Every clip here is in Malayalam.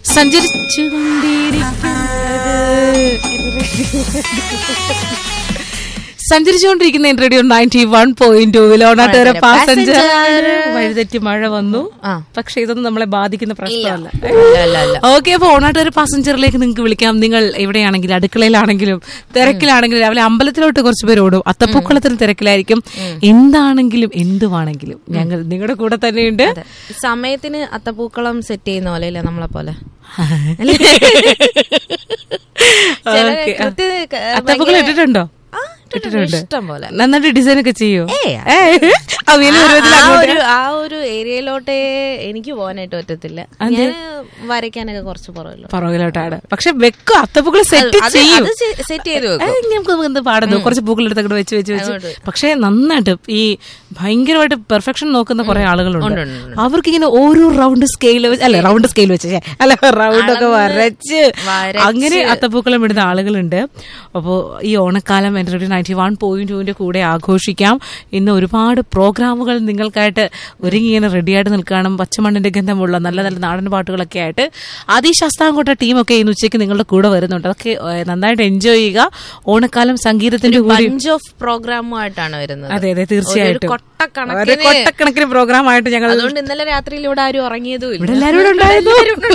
സഞ്ചരിച്ചു സഞ്ചരിച്ചുകൊണ്ടിരിക്കുന്ന എൻ റേഡിയോ നയൻറ്റി വൺ പോയിന്റ് ടൂവിൽ ഓണാട്ടോരെ പാസഞ്ചർ വഴിതെറ്റി മഴ വന്നു ആ. പക്ഷെ ഇതൊന്നും നമ്മളെ ബാധിക്കുന്ന പ്രശ്നമല്ല അല്ല അല്ല അല്ല ഓക്കെ അപ്പൊ ഓണാട്ടൊരു പാസഞ്ചറിലേക്ക് നിങ്ങൾക്ക് വിളിക്കാം നിങ്ങൾ എവിടെയാണെങ്കിലും അടുക്കളയിലാണെങ്കിലും തിരക്കിലാണെങ്കിലും രാവിലെ അമ്പലത്തിലോട്ട് കുറച്ച് പേര് ഓടും അത്തപ്പൂക്കളത്തിന് തിരക്കിലായിരിക്കും എന്താണെങ്കിലും എന്തുവാണെങ്കിലും ഞങ്ങൾ നിങ്ങളുടെ കൂടെ തന്നെയുണ്ട് സമയത്തിന് അത്തപ്പൂക്കളം സെറ്റ് ചെയ്യുന്ന പോലെ അല്ലേ നമ്മളെ പോലെ ചില ഓക്കെ കൃത്യ- ക- അത്തപ്പൂക്കളം ഭയങ്കര- ഇട്ടിട്ടുണ്ടോ ആ, ഇട്ടിട്ടുണ്ട്. ഇഷ്ടം പോലെ നന്നായിട്ട് ഡിസൈൻ ഒക്കെ ചെയ്യോ ഏയ്, ഏയ്. അവിയല് ആ- ഒരു വിധത്തിൽ ആ അങ്ങോട്ട് ഒരു ആ ഒരു ഏരിയയിലോട്ടേ എനിക്ക് പോകാനായിട്ട് പറ്റത്തില്ല ഞാൻ വരയ്ക്കാനൊക്കെ കുറച്ച് പുറമല്ലോ പുറകിലോട്ടാണ് പക്ഷെ വെക്കും അത്തപ്പൂക്കൾ സെറ്റ് അത് ചെയ്യും അത് സെറ്റ് ചെയ്ത് വെക്കും ഏയ്, നമുക്ക് എന്ത് പാടുന്നു കുറച്ച് പൂക്കൾ എടുത്ത് വെച്ച് വെച്ച് വെച്ച് പക്ഷെ നന്നായിട്ട് ഈ ഭയങ്കരമായിട്ട് പെർഫെക്ഷൻ നോക്കുന്ന കുറെ ആളുകളുണ്ട് ഉണ്ട്, ഉണ്ട്, അവർക്ക് ഇങ്ങനെ ഓരോ റൗണ്ട് സ്കെയിൽ അല്ല റൗണ്ട് സ്കെയിൽ വെച്ച് ശ്ശെ, അല്ല റൗണ്ട് ഒക്കെ വരച്ച് വരച്ച്. അങ്ങനെ അത്തപ്പൂക്കളം ഇടുന്ന ആളുകളുണ്ട് അപ്പോൾ ഈ ഓണക്കാലം എൻ്റെ ഒരു നയൻറ്റി വൺ പോയിന്റ് ടുവിന്റെ കൂടെ ആഘോഷിക്കാം ഇന്ന് ഒരുപാട് പ്രോഗ്രാമുകൾ നിങ്ങൾക്കായിട്ട് ഒരുങ്ങി ഇങ്ങനെ റെഡിയായിട്ട് നിൽക്കണം പച്ചമണ്ണിന്റെ ഗന്ധമുള്ള നല്ല നല്ല നാടൻ പാട്ടുകളൊക്കെ ആയിട്ട് ആദി ശാസ്താംകോട്ട ടീമൊക്കെ ഇന്ന് ഉച്ചയ്ക്ക് നിങ്ങളുടെ കൂടെ വരുന്നുണ്ട് അതൊക്കെ ഏഹ്, നന്നായിട്ട് എൻജോയ് ചെയ്യുക ഓണക്കാലം സംഗീതത്തിന്റെ കൂടി ബഞ്ച് ഓഫ് പ്രോഗ്രാമുമായിട്ടാണ് വരുന്നത് അതെ അതെ ഒരു തീർച്ചയായിട്ടും ഒരു കൊട്ടക്കണക്കിന് കൊട്ടക്കണക്കിന് പ്രോഗ്രാം ആയിട്ട് ഞങ്ങൾ അതുകൊണ്ട് ഇന്നലെ രാത്രിയിൽ ഇവിടെ ആരും ഉറങ്ങിയതും ഇല്ല ഇവിടെ എല്ലാവരും ഇവിടെ ഉണ്ടായിരുന്നു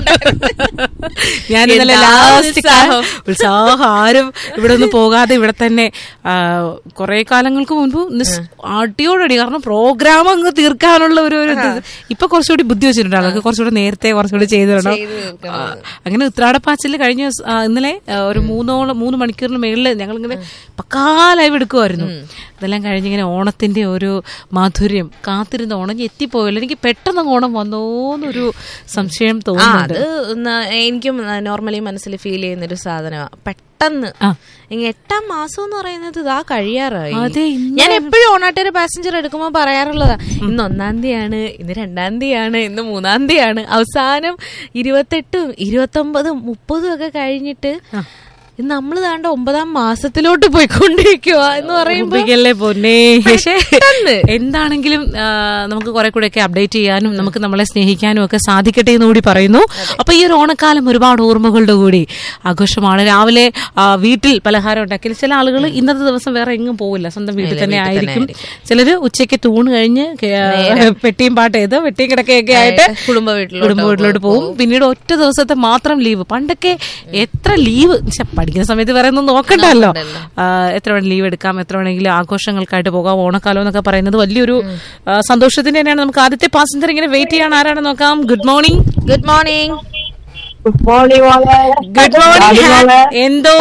ഞാൻ ഇന്നലെ എന്താ ലാസ്റ്റ് ഉത്സാഹം. ഉത്സാഹം ആരും ഇവിടെ ഒന്നും പോകാതെ ഇവിടെ തന്നെ കുറെ കാലങ്ങൾക്ക് മുൻപ് നിസ്- അടിയോടടി കാരണം പ്രോഗ്രാം അങ്ങ് തീർക്കാനുള്ള ഒരു ഒരു ഇത്. ഇപ്പൊ കുറച്ചുകൂടി ബുദ്ധി വെച്ചിട്ടുണ്ട് ആൾക്ക് കുറച്ചുകൂടി നേരത്തെ കുറച്ചുകൂടി ചെയ്തിടണം ആ, അങ്ങനെ ഉത്രാടപ്പാച്ചിൽ കഴിഞ്ഞ ദിവസം, ആ, ഇന്നലെ ആ, ഒരു മൂന്നോളം മൂന്ന് മണിക്കൂറിന് മേളിൽ ഞങ്ങൾ ഇങ്ങനെ പക്കാ ലൈവ് എടുക്കുമായിരുന്നു ഇതെല്ലാം കഴിഞ്ഞ് ഇങ്ങനെ ഓണത്തിന്റെ ഒരു മാധുര്യം കാത്തിരുന്ന ഓണം എത്തിപ്പോയല്ലോ എനിക്ക് പെട്ടെന്ന് അങ്ങ് ഓണം വന്നോന്നൊരു സംശയം ആ തോന്നുന്നുണ്ട് അത് ന- എനിക്കും നോർമലി മനസ്സിൽ ഫീൽ ചെയ്യുന്ന ഒരു സാധനമാണ് പെട്ടെന്ന് ആ. ഇങ്ങ എട്ടാം മാസം എന്ന് പറയുന്നത് ഇതാ കഴിയാറായി അതെ, ഇന്ന് ഞാൻ എപ്പോഴും ഓണാട്ടൊരു പാസഞ്ചർ എടുക്കുമ്പോൾ പറയാറുള്ളതാ ഇന്ന് ഒന്നാം തീയതിയാണ് ഇന്ന് രണ്ടാം തീയതിയാണ് ഇന്ന് മൂന്നാം തീയതിയാണ് അവസാനം ഇരുപത്തെട്ടും ഇരുപത്തൊമ്പതും മുപ്പതും ഒക്കെ കഴിഞ്ഞിട്ട് നമ്മൾ താണ്ട ഒമ്പതാം മാസത്തിലോട്ട് പോയിക്കൊണ്ടിരിക്കുക എന്ന് പറയുമ്പോ ഉറപ്പിക്കല്ലേ പൊന്നേ പക്ഷേ പെട്ടെന്ന്. എന്താണെങ്കിലും ആ, നമുക്ക് കുറെ കൂടെ ഒക്കെ അപ്ഡേറ്റ് ചെയ്യാനും നമുക്ക് നമ്മളെ സ്നേഹിക്കാനും ഒക്കെ സാധിക്കട്ടെ എന്ന് കൂടി പറയുന്നു അപ്പൊ ഈ ഒരു ഓണക്കാലം ഒരുപാട് ഓർമ്മകളുടെ കൂടി ആഘോഷമാണ് രാവിലെ ആ, വീട്ടിൽ പലഹാരം ഉണ്ടാക്കി ചില ആളുകൾ ഇന്നത്തെ ദിവസം വേറെ എങ്ങും പോവില്ല സ്വന്തം വീട്ടിൽ തന്നെ ആയിരിക്കും ചിലര് ഉച്ചയ്ക്ക് തൂണ് കഴിഞ്ഞ് കേ- പെട്ടിയും പാട്ട് ചെയ്ത് വെട്ടിയും കിടക്കയൊക്കെ ആയിട്ട് കുടുംബ വീട്ടിലോട്ട് കുടുംബ വീട്ടിലോട്ട് പോകും പിന്നീട് ഒറ്റ ദിവസത്തെ മാത്രം ലീവ് പണ്ടൊക്കെ എത്ര ലീവ് ശ്ശെ, പഠിക്കുന്ന സമയത്ത് വേറെ ഒന്നും നോക്കണ്ടല്ലോ ആ, എത്ര വേണം ലീവ് എടുക്കാം എത്ര വേണമെങ്കിലും ആഘോഷങ്ങൾക്കായിട്ട് പോകാം ഓണക്കാലം എന്നൊക്കെ പറയുന്നത് വലിയൊരു ആ, സന്തോഷത്തിന്റെ തന്നെയാണ് നമുക്ക് ആദ്യത്തെ പാസഞ്ചർ ഇങ്ങനെ വെയിറ്റ് ചെയ്യാൻ ആരാണെന്ന് നോക്കാം good morning good morning good morning മോളെ ഗുഡ് മോർണിംഗ് എന്തോ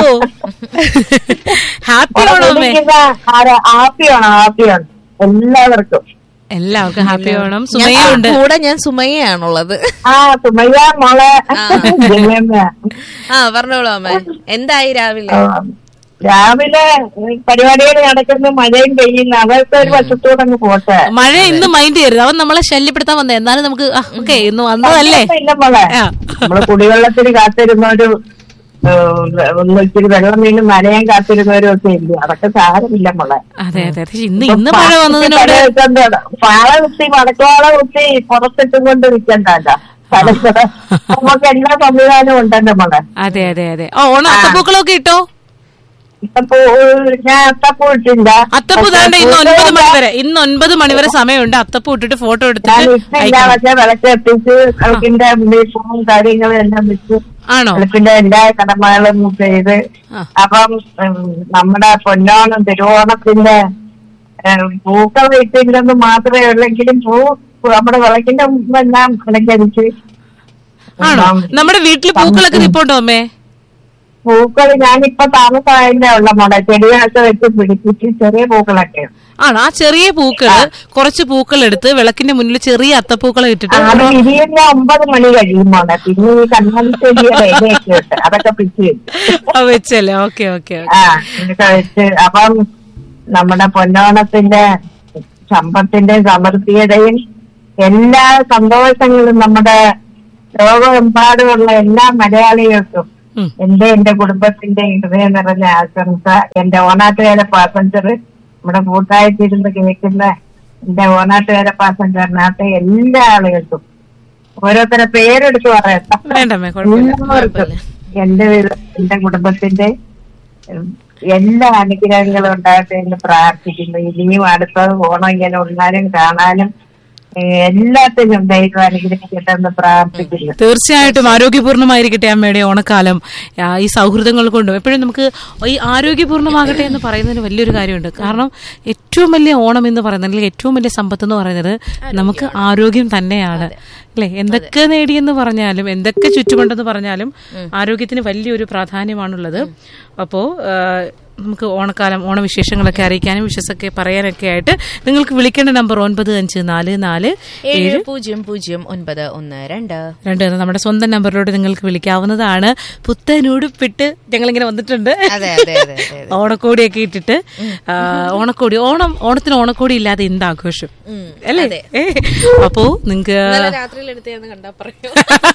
ഹാപ്പി ആണോ അമ്മേ ഹാപ്പിയാണ് ഹാപ്പിയാണ് എല്ലാവർക്കും എല്ലാവർക്കും ഹാപ്പി ഓണം ഞാൻ സുമയുണ്ട് കൂടെ ഞാൻ സുമയ്യാണുള്ളത് ആ സുമയ്യ മോളെ ജയമ. ആ പറഞ്ഞോളൂ അമ്മ എന്തായി രാവിലെ ആ, രാവിലെ പരിപാടികൾ നടക്കുന്നു മഴയും പെയ്യുന്നു അതൊക്കെ ഒരു വശത്തൂടെ അങ്ങ് പോട്ടെ മഴ ഇന്ന് മൈൻഡ് ചെയ്യരുത് അവൻ നമ്മളെ ശല്യപ്പെടുത്താൻ വന്നേ എന്നാലും നമുക്ക് ഓക്കെ ഇന്ന് വന്നതല്ലേ ഇല്ല മോളെ ആ. നമ്മള് കുടിവെള്ളത്തിന് കാത്തിരുന്നവരും ഏഹ്, ഒന്ന് ഇച്ചിരി വെള്ളം വീണ്ടും നനയാൻ കാത്തിരുന്നവരും ഒക്കെ ഇല്ല അതൊക്കെ സാരമില്ല മോളെ അതെ അതെ പക്ഷെ ഇന്ന് ഇന്ന് മഴ വന്നതിനോട് പാള കുത്തി മടക്കുവാള കുത്തി പുറത്തിട്ടും കൊണ്ട് നിൽക്കണ്ടല്ലോ നമുക്ക് എല്ലാ സംവിധാനവും ഉണ്ടല്ലോ മോളെ അതെ അതെ അതെ ഓ ഓണം അത്തപ്പൂക്കളൊക്കെ ഇട്ടോ ഇപ്പൊ ഞാൻ അത്തപ്പൂ ഇട്ടില്ല അത്തപ്പൂ താണ്ട ഇന്ന് ഒൻപത് മണിവരെ ഇന്ന് ഒൻപത് മണിവരെ സമയമുണ്ട് അത്തപ്പൂ ഇട്ടിട്ട് ഫോട്ടോ ഞാൻ എടുത്തിട്ട് ഇട്ടില്ല അയക്കണം. പക്ഷെ വിളക്ക് എത്തിച്ച് വിളക്കിന്റെ വീപ്പും കാര്യങ്ങളും എല്ലാം വെച്ച് ആണോ വെളുപ്പിന്റെ എല്ലാ കടമകളും ചെയ്ത് ആ. അപ്പം ഉം, നമ്മുടെ പൊന്നോണം തിരുവോണത്തിന്റെ ഉം, പൂക്കൾ ഇട്ടില്ലെന്ന് മാത്രമേ ഉള്ളെങ്കിലും പൂ നമ്മുടെ വിളക്കിന്റെ മുമ്പെല്ലാം വിളക്കടിച്ച് ആണോ നമ്മുടെ വീട്ടില് പൂക്കളൊക്കെ നിപ്പുണ്ടോ അമ്മേ പൂക്കൾ ഞാനിപ്പോ താമസമായതിന്റെ ഉള്ള മോടെ ചെടികളൊക്കെ വെച്ച് പിടിപ്പിച്ച് ചെറിയ പൂക്കളൊക്കെ ആണോ ആ ചെറിയ പൂക്കള് കുറച്ച് പൂക്കൾ എടുത്ത് വിളക്കിന്റെ മുന്നിൽ ചെറിയ അത്തപ്പൂക്കളെ ഇട്ടിട്ട് അത് വിരിയുന്ന ഒമ്പത് മണി കഴിയും മോടെ പിന്നെ ഈ കണ്ണാടി ചെടിയുടെ ഇലയൊക്കെ ഇട്ട് അതൊക്കെ പിച്ച് വെച്ചു ആ, വെച്ചല്ലേ ഓക്കെ ഓക്കെ ആ ഇതൊക്കെ വെച്ച് അപ്പം നമ്മുടെ പൊന്നോണത്തിന്റെ സമ്പത്തിന്റെ സമൃദ്ധിയുടെയും എല്ലാ സന്തോഷങ്ങളും നമ്മുടെ ലോകമെമ്പാടുമുള്ള എല്ലാ മലയാളികൾക്കും ഉം. എന്റെ എന്റെ കുടുംബത്തിന്റെ ഹൃദയം നിറഞ്ഞ ആശംസ എന്റെ ഓണാട്ടുകാര പാസഞ്ചർ നമ്മുടെ കൂട്ടായിട്ടിരുന്ന് കേൾക്കുന്ന എന്റെ ഓണാട്ടുകാര പാസഞ്ചറിനകത്ത് എല്ലാ ആളുകൾക്കും ഓരോരുത്തരെ പേരെടുത്ത് പറയത്ത വേണ്ടമ്മേ കുഴപ്പമില്ല എല്ലാവർക്കും എന്റെ വീട്- എന്റെ കുടുംബത്തിന്റെ ഉം, എല്ലാ അനുഗ്രഹങ്ങളും ഉണ്ടാകട്ടെ എന്ന് പ്രാർത്ഥിക്കുന്നു ഇനിയും അടുത്തത് ഓണം ഇങ്ങനെ ഉണ്ടാലും കാണാനും ഏ, എല്ലാത്തിനും ദൈവം അനുഗ്രഹിക്കട്ടെ എന്ന് പ്രാർത്ഥിക്കുന്നു തീർച്ചയായിട്ടും ആരോഗ്യപൂർണ്ണമായിരിക്കട്ടെ അമ്മയുടെ ഓണക്കാലം ആ, ഈ സൗഹൃദങ്ങൾ കൊണ്ടും എപ്പോഴും നമുക്ക് ഈ ആരോഗ്യപൂർണ്ണമാകട്ടെ എന്ന് പറയുന്നതിന് വലിയൊരു കാര്യമുണ്ട് കാരണം ഏറ്റവും വലിയ ഓണം എന്ന് പറയുന്നത് അല്ലെങ്കിൽ ഏറ്റവും വലിയ സമ്പത്ത് എന്ന് പറയുന്നത് നമുക്ക് ആരോഗ്യം തന്നെയാണ് അല്ലെ എന്തൊക്കെ നേടിയെന്ന് പറഞ്ഞാലും എന്തൊക്കെ ചുറ്റുമുണ്ടെന്ന് പറഞ്ഞാലും ആരോഗ്യത്തിന് വലിയൊരു പ്രാധാന്യമാണുള്ളത് അപ്പോ ആ, നമുക്ക് ഓണക്കാലം ഓണവിശേഷങ്ങളൊക്കെ അറിയിക്കാനും വിശ്വസൊക്കെ പറയാനൊക്കെ ആയിട്ട് നിങ്ങൾക്ക് വിളിക്കേണ്ട നമ്പർ ഒൻപത് അഞ്ച് നാല് നാല് ഏഴ് പൂജ്യം പൂജ്യം ഒൻപത് ഒന്ന് രണ്ട് രണ്ട് നമ്മുടെ സ്വന്തം നമ്പറിലോട്ട് നിങ്ങൾക്ക് വിളിക്കാവുന്നതാണ് പുത്തനുടുപ്പിട്ട് ഞങ്ങളിങ്ങനെ വന്നിട്ടുണ്ട് അതെ അതെ അതെ അതെ അതെ. ഓണക്കോടിയൊക്കെ ഇട്ടിട്ട് ആ, ഓണക്കോടി ഓണം ഓണത്തിന് ഓണക്കോടി ഇല്ലാതെ എന്ത് ആഘോഷം ഉം, അല്ലേ അതെ. ഏ, അപ്പോ നിങ്ങക്ക് ഇന്നലെ രാത്രിയിൽ എടുത്തേന്ന് കണ്ടാ പറയൂ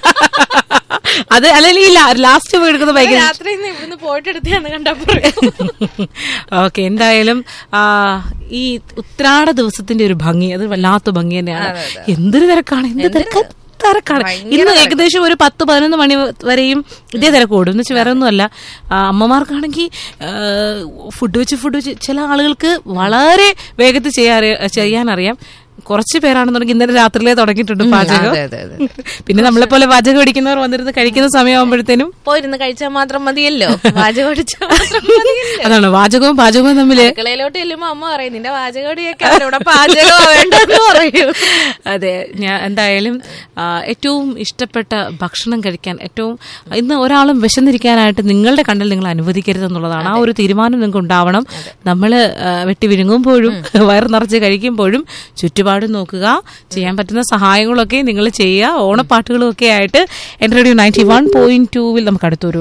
അത് അല്ലെങ്കിൽ ഈ ലാസ്റ്റ് പോയി എടുക്കുന്ന ഭയങ്കര രാത്രി ഇവിടുന്ന് പോയിട്ട് എടുത്തേന്ന് കണ്ടാ പറയൂ ഓക്കെ എന്തായാലും ആ, ഈ ഉത്രാട ദിവസത്തിന്റെ ഒരു ഭംഗി അത് വല്ലാത്ത ഭംഗി തന്നെയാണ് എന്തൊരു തിരക്കാണ് എന്ത് തിരക്ക് തിരക്കാണ് ഇന്ന് ഏകദേശം ഒരു പത്ത് പതിനൊന്ന് മണി വരെയും ഇതേ തിരക്ക് ഓടും എന്ന് വെച്ചാൽ വേറെ ഒന്നുമല്ല ആ, അമ്മമാർക്കാണെങ്കിൽ ഫുഡ് വെച്ച് ഫുഡ് വെച്ച് ചില ആളുകൾക്ക് വളരെ വേഗത്തിൽ ചെയ്യാൻ ചെയ്യാനറിയാം കുറച്ച് പേരാണെന്നുണ്ടെങ്കിൽ ഇന്നലെ രാത്രിയിലേ തുടങ്ങിയിട്ടുണ്ട് പാചകം അതെ, അതെ, അതെ. പിന്നെ നമ്മളെ പോലെ പാചകം അടിക്കുന്നവർ വന്നിരുന്ന് കഴിക്കുന്ന സമയമാകുമ്പോഴത്തേനും പോയിരുന്ന് കഴിച്ചാൽ മാത്രം മതിയല്ലോ പാചകം അടിച്ചാൽ മാത്രം മതിയല്ലോ അതാണ് വാചകവും പാചകവും തമ്മില് അടുക്കളയിലോട്ട് ചെല്ലുമ്പോ അമ്മ പറയും നിന്റെ പാചകടിയൊക്കെ അവരോടെ പാചകം വേണ്ടെന്ന് പറയൂ അതെ ഞാൻ എന്തായാലും ആ, ഏറ്റവും ഇഷ്ടപ്പെട്ട ഭക്ഷണം കഴിക്കാൻ ഏറ്റവും ഇന്ന് ഒരാളും വിശന്നിരിക്കാനായിട്ട് നിങ്ങളുടെ കണ്ണിൽ നിങ്ങൾ അനുവദിക്കരുത് എന്നുള്ളതാണ് ആ ഒരു തീരുമാനം നിങ്ങൾക്ക് ഉണ്ടാവണം നമ്മൾ വെട്ടി വിഴുങ്ങുമ്പോഴും വയറ് നിറച്ച് കഴിക്കുമ്പോഴും ചുറ്റുപാടും നോക്കുക ചെയ്യാൻ പറ്റുന്ന സഹായങ്ങളൊക്കെ നിങ്ങൾ ചെയ്യുക ഓണപ്പാട്ടുകളും ഒക്കെ ആയിട്ട് എൻ്റെ റേഡിയോ നയൻറ്റി വൺ പോയിന്റ് ടൂവിൽ നമുക്ക് അടുത്തൊരു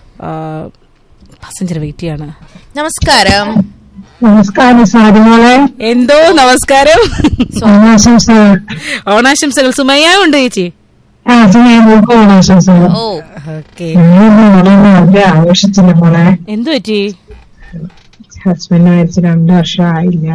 പാസഞ്ചർ വെയിറ്റ് ചെയ്യാണ് നമസ്കാരം നമസ്കാരം സാരിമോളെ എന്തോ നമസ്കാരം ഓണാശംസകൾ ഓണാശംസകൾ സുമയ്യ ഉണ്ട് ചേച്ചി ആ സുഖം ഓണാശംസകൾ ഓ ഓക്കെ വളരെ ആഘോഷിച്ചില്ല മോളെ എന്തു പറ്റി ഹസ്ബൻഡ് മരിച്ച് രണ്ടു വർഷം ആയില്ല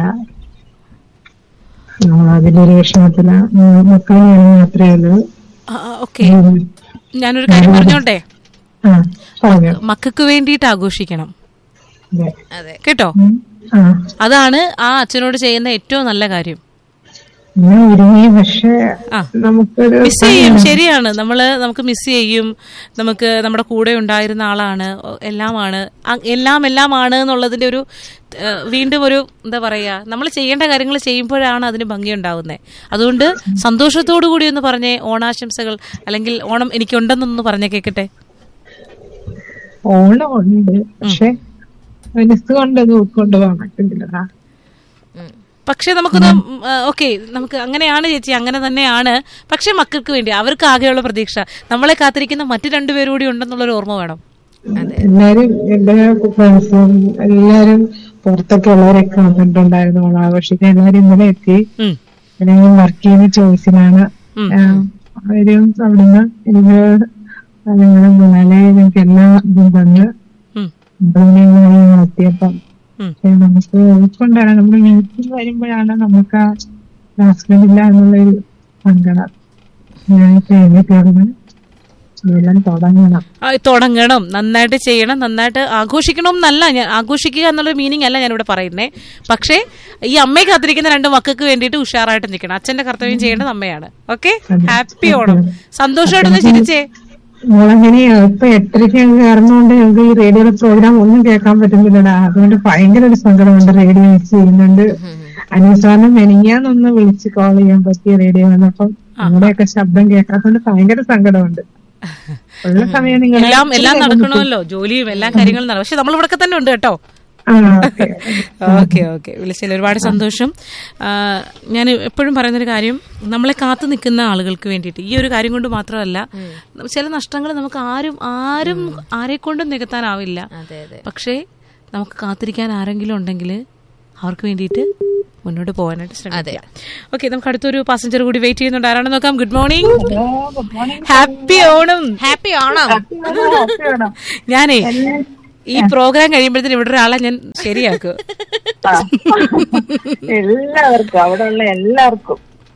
നമ്മൾ അതിലൊരു വിഷമത്തില മക്കൾ ഞാൻ മാത്രമേ ഉള്ളൂ ഓക്കെ ഞാനൊരു കാര്യം പറഞ്ഞോട്ടെ ആ പറഞ്ഞു മക്കൾക്ക് വേണ്ടിയിട്ട് ആഘോഷിക്കണം അതെ. അതെ കേട്ടോ ഉം. ആ അതാണ് ആ അച്ഛനോട് ചെയ്യുന്ന ഏറ്റവും നല്ല കാര്യം ഞാൻ ഒരുങ്ങി പക്ഷെ ആ. നമുക്കൊരു മിസ് ചെയ്യും ശരിയാണ് നമ്മള് നമുക്ക് മിസ് ചെയ്യും നമുക്ക് നമ്മുടെ കൂടെ ഉണ്ടായിരുന്ന ആളാണ് ഒ- എല്ലാമാണ് അ- എല്ലാം എല്ലാമാണ് എന്നുള്ളതിന്റെ ഒരു ഏഹ്, വീണ്ടും ഒരു എന്താ പറയാ നമ്മൾ ചെയ്യേണ്ട കാര്യങ്ങൾ ചെയ്യുമ്പോഴാണ് അതിന് ഭംഗി ഉണ്ടാവുന്നത് അതുകൊണ്ട് സന്തോഷത്തോടു കൂടി ഒന്ന് പറഞ്ഞേ ഓണാശംസകൾ അല്ലെങ്കിൽ ഓണം എനിക്കുണ്ടെന്നൊന്ന് പറഞ്ഞേ കേക്കട്ടെ ഓണം ഉണ്ട് പക്ഷെ മനസ്സുകൊണ്ട് അത് ഉൾക്കൊണ്ട് പോകാൻ പറ്റുന്നില്ലടാ പക്ഷെ നമുക്കൊന്ന് ഓക്കെ നമുക്ക് അങ്ങനെയാണ് ചേച്ചി അങ്ങനെ തന്നെയാണ് പക്ഷെ മക്കൾക്ക് വേണ്ടി അവർക്ക് ആകെയുള്ള പ്രതീക്ഷ നമ്മളെ കാത്തിരിക്കുന്ന മറ്റു രണ്ടുപേരും കൂടി ഉണ്ടെന്നുള്ളൊരു ഓർമ്മ വേണം എല്ലാരും എന്റെ ഫ്രണ്ട്സും എല്ലാരും പുറത്തൊക്കെ ഉള്ളവരൊക്കെ വന്നിട്ടുണ്ടായിരുന്നു ഓണം ആഘോഷിക്കാൻ എല്ലാരും ഇന്നലെ എത്തി ഉം. പിന്നെ ഞാൻ വർക്ക് ചെയ്യുന്ന ചോയ്സിലാണ് ഉം. അവരും അവിടുന്ന് എനിക്ക് നിങ്ങളെ മൂന്നാലെ എനിക്ക് എല്ലാ ഇതും തന്ന് ഉം. ഒമ്പത് എത്തിയപ്പം ഉം. പക്ഷെ നമുക്ക് ഉൾക്കൊണ്ടാണ് നമ്മുടെ വീട്ടിൽ വരുമ്പോഴാണ് നമുക്ക് ആ ഹസ്ബൻഡ് ഇല്ല എന്നുള്ളൊരു സങ്കടം ഞാൻ കഴിഞ്ഞിട്ടാണ് എല്ലാം തുടങ്ങണം ആ, തുടങ്ങണം നന്നായിട്ട് ചെയ്യണം നന്നായിട്ട് ആഘോഷിക്കണം എന്നല്ല ഞാൻ ആഘോഷിക്കുക എന്നുള്ള മീനിങ് അല്ല ഞാനിവിടെ പറയുന്നേ പക്ഷേ ഈ അമ്മയെ കാത്തിരിക്കുന്ന രണ്ട് മക്കൾക്ക് വേണ്ടിയിട്ട് ഉഷാറായിട്ട് നിൽക്കണം അച്ഛന്റെ കർത്തവ്യം ചെയ്യേണ്ടത് അമ്മയാണ് ഓക്കെ ഹാപ്പി ഓണം സന്തോഷമായിട്ടൊന്ന് ചിരിച്ചേ മോളെങ്ങനെയാ ഇപ്പൊ എട്ടരയ്ക്ക് അങ്ങ് കയറുന്നോണ്ട് ഞങ്ങൾക്ക് ഈ റേഡിയോയിലെ പ്രോഗ്രാം ഒന്നും കേൾക്കാൻ പറ്റുന്നില്ലടാ അതുകൊണ്ട് ഭയങ്കര ഒരു സങ്കടമുണ്ട് റേഡിയോ മിസ് ചെയ്യുന്നുണ്ട് അനുസാറിന് മെനിങ്ങാന്നൊന്ന് വിളിച്ച് കോൾ ചെയ്യാൻ പറ്റിയ റേഡിയോ വന്നപ്പം നമ്മുടെയൊക്കെ ശബ്ദം കേൾക്കാത്തതുകൊണ്ട് ഭയങ്കര സങ്കടമുണ്ട് ഉള്ള സമയം നിങ്ങൾ എല്ലാം എല്ലാം നടക്കണമല്ലോ ജോലിയും എല്ലാ കാര്യങ്ങളും നടക്കും പക്ഷെ നമ്മൾ ഇവിടെ തന്നെ ഉണ്ട് കേട്ടോ ആ ഓക്കെ ഓക്കെ ഓക്കെ വിളിച്ചതിൽ ഒരുപാട് സന്തോഷം ആ, ഞാൻ എപ്പോഴും പറയുന്നൊരു കാര്യം നമ്മളെ കാത്തു നിൽക്കുന്ന ആളുകൾക്ക് വേണ്ടിയിട്ട് ഈ ഒരു കാര്യം കൊണ്ട് മാത്രമല്ല ചില നഷ്ടങ്ങൾ നമുക്ക് ആരും ആരും ആരെ കൊണ്ടും നികത്താനാവില്ല അതെ അതെ പക്ഷേ നമുക്ക് കാത്തിരിക്കാൻ ആരെങ്കിലും ഉണ്ടെങ്കിൽ അവർക്ക് വേണ്ടിയിട്ട് മുന്നോട്ട് പോകാനായിട്ട് ശ്രമിക്കാം ഓക്കെ നമുക്ക് അടുത്തൊരു പാസഞ്ചർ കൂടി വെയിറ്റ് ചെയ്യുന്നുണ്ട് ആരാണെന്ന് നോക്കാം good morning happy Onam happy Onam ഞാനേ ഈ പ്രോഗ്രാം കഴിയുമ്പോഴത്തേന് ഇവിടെ ഒരാളെ ഞാൻ ശരിയാക്കും എല്ലാവർക്കും അവിടെ ഉള്ള എല്ലാവർക്കും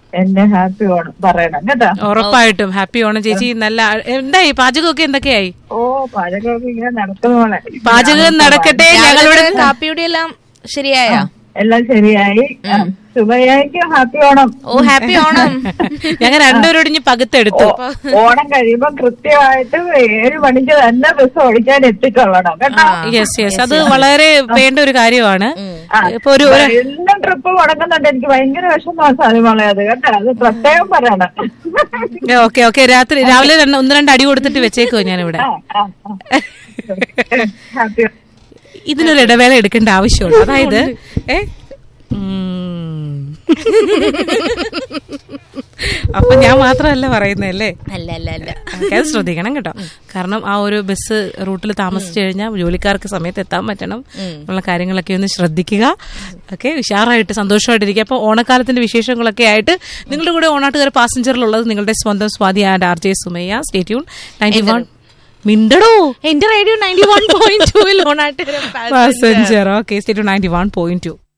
എന്റെ ഹാപ്പി ഓണം പറയണം കേട്ടോ ഉറപ്പായിട്ടും ഹാപ്പി ഓണം ചേച്ചി നല്ല എന്തായി പാചകമൊക്കെ എന്തൊക്കെയായി ഓ പാചകമൊക്കെ ഇങ്ങനെ നടക്കുന്നോളെ പാചകം നടക്കട്ടെ ഞങ്ങളുടെ രാവിലത്തെ കാപ്പിയുടെ എല്ലാം ശരിയായോ എല്ലാം ശരിയായി സുബയ്യക്ക് ഹാപ്പി ഓണം ഓ ഹാപ്പി ഓണം ഞങ്ങൾ രണ്ടുപേരോട് ഇനി പകുത്തെടുത്തു ഓണം കഴിയുമ്പോ കൃത്യമായിട്ട് ഏഴ് മണിക്ക് തന്നെ ബസ് ഓടിക്കാൻ എത്തിക്കൊള്ളണം കേട്ടോ യെസ് യെസ് അത് വളരെ വേണ്ട ഒരു കാര്യമാണ് ആ. ഇപ്പൊ ഒരു ഒരു- എന്നും ട്രിപ്പ് മുടങ്ങുന്നുണ്ട് എനിക്ക് ഭയങ്കര വിഷമമാണ് സാധ്യമോളെ അത് കേട്ടോ അത് പ്രത്യേകം പറയണം ഓക്കെ ഓക്കെ രാത്രി രാവിലെ രണ്ട് ഒന്ന് രണ്ട് അടി കൊടുത്തിട്ട് വെച്ചേക്കോ ഞാനിവിടെ ഹാപ്പി ഇതിനൊരു ഇടവേള എടുക്കേണ്ട ആവശ്യമുണ്ട് അതായത് ഏ ഉം. അപ്പൊ ഞാൻ മാത്രമല്ല പറയുന്നല്ലേ അല്ല അല്ല അല്ല ഓക്കേ, അത് ശ്രദ്ധിക്കണം കേട്ടോ കാരണം ആ ഒരു ബസ് റൂട്ടിൽ താമസിച്ചു കഴിഞ്ഞാൽ ജോലിക്കാർക്ക് സമയത്ത് എത്താൻ പറ്റണം ഉള്ള കാര്യങ്ങളൊക്കെ ഒന്ന് ശ്രദ്ധിക്കുക ഓക്കെ ഉഷാറായിട്ട് സന്തോഷമായിട്ടിരിക്കുക അപ്പോൾ ഓണക്കാലത്തിന്റെ വിശേഷങ്ങളൊക്കെ ആയിട്ട് നിങ്ങളുടെ കൂടെ ഓണാട്ടുകാർ പാസഞ്ചറിലുള്ളത് നിങ്ങളുടെ സ്വന്തം Swathi and R J Sumayya stay tuned ninety one മിണ്ടടോ എന്റെ റേഡിയോ നയൻറ്റി വൺ പോയിന്റ് ടൂവിൽ ഓണായിട്ട് passenger okay stay tuned ninety one point to